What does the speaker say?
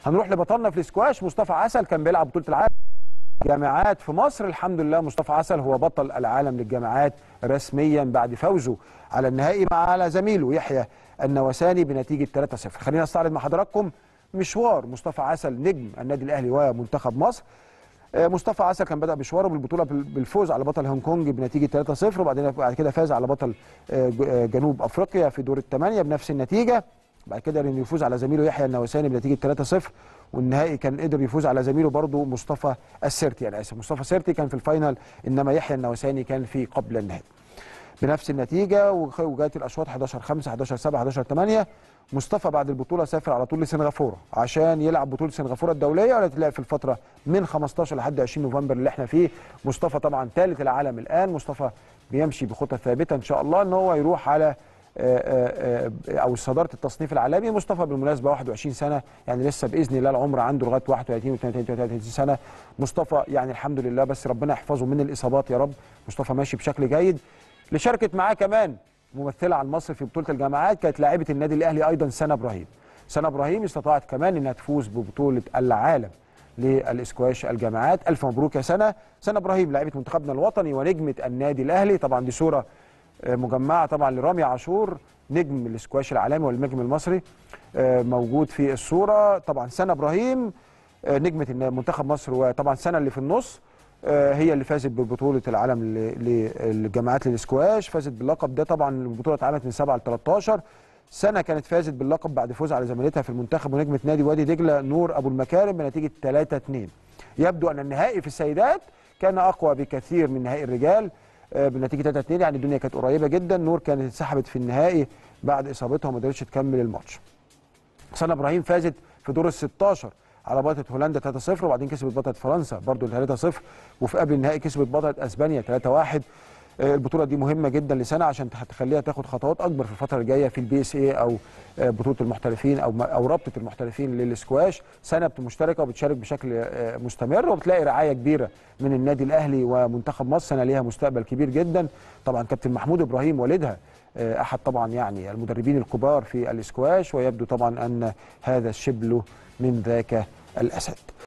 هنروح لبطلنا في الاسكواش مصطفى عسل كان بيلعب بطوله العالم جامعات في مصر الحمد لله مصطفى عسل هو بطل العالم للجامعات رسميا بعد فوزه على النهائي مع على زميله يحيى النوساني بنتيجه 3-0 خلينا نستعرض مع حضراتكم مشوار مصطفى عسل نجم النادي الاهلي ومنتخب مصر آه، مصطفى عسل كان بدا مشواره بالبطوله بال- بالفوز على بطل هونج كونج بنتيجه 3-0 وبعدين بعد كده فاز على بطل آه، ج- آه، جنوب افريقيا في دور الثمانيه بنفس النتيجه بعد كده قدر انه يفوز على زميله يحيى النوساني بنتيجه 3-0 والنهائي كان قدر يفوز على زميله برضه مصطفى السرتي انا اسف مصطفى السرتي كان في الفاينل انما يحيى النوساني كان في قبل النهائي بنفس النتيجه وخ- وجات الاشواط 11 5 11 7 11 8 مصطفى بعد البطوله سافر على طول لسنغافوره عشان يلعب بطوله سنغافوره الدوليه والتي تلعب في الفتره من 15 لحد 20 نوفمبر اللي احنا فيه مصطفى طبعا ثالث العالم الان مصطفى بيمشي بخطى ثابته ان شاء الله ان هو يروح على آه، آه، آه، او صداره التصنيف العالمي مصطفى بالمناسبه 21 سنه يعني لسه باذن الله العمر عنده لغايه 31 و 32 سنه مصطفى يعني الحمد لله بس ربنا يحفظه من الاصابات يا رب مصطفى ماشي بشكل جيد اللي شاركت معاه كمان ممثله عن مصر في بطوله الجامعات كانت لاعبه النادي الاهلي ايضا سنه ابراهيم سنه ابراهيم استطاعت كمان انها تفوز ببطوله العالم للاسكواش الجامعات الف مبروك يا سنه سنه ابراهيم لاعبه منتخبنا الوطني ونجمه النادي الاهلي طبعا دي صوره آه، مجمعه طبعا لرامي عاشور نجم الاسكواش العالمي والنجم المصري آه، موجود في الصوره طبعا سنه ابراهيم آه، نجمه النا- منتخب مصر وطبعا سنه اللي في النص آه، هي اللي فازت ببطوله العالم ل- للجامعات للاسكواش فازت باللقب ده طبعا البطوله اتعملت من 7 ل 13 سنه كانت فازت باللقب بعد فوز على زميلتها في المنتخب ونجمه نادي وادي دجله نور ابو المكارم بنتيجه 3 2 يبدو ان النهائي في السيدات كان اقوى بكثير من نهائي الرجال آه، بنتيجه 3 2 يعني الدنيا كانت قريبه جدا نور كانت اتسحبت في النهائي بعد اصابتها وما قدرتش تكمل الماتش سنة ابراهيم فازت في دور ال 16 على بطلة هولندا 3-0 وبعدين كسبت بطلة فرنسا برضو 3-0 وفي قبل النهائي كسبت بطلة اسبانيا 3-1 آه، البطولة دي مهمة جدا لسنة عشان هتخليها تاخد خطوات أكبر في الفترة الجاية في البي اس اي أو آه، بطولة المحترفين أو أو رابطة المحترفين للسكواش سنة مشتركة وبتشارك بشكل آه، مستمر وبتلاقي رعاية كبيرة من النادي الأهلي ومنتخب مصر سنة ليها مستقبل كبير جدا طبعا كابتن محمود إبراهيم والدها آه، احد طبعا يعني المدربين الكبار في الاسكواش ويبدو طبعا ان هذا الشبل من ذاك الاسد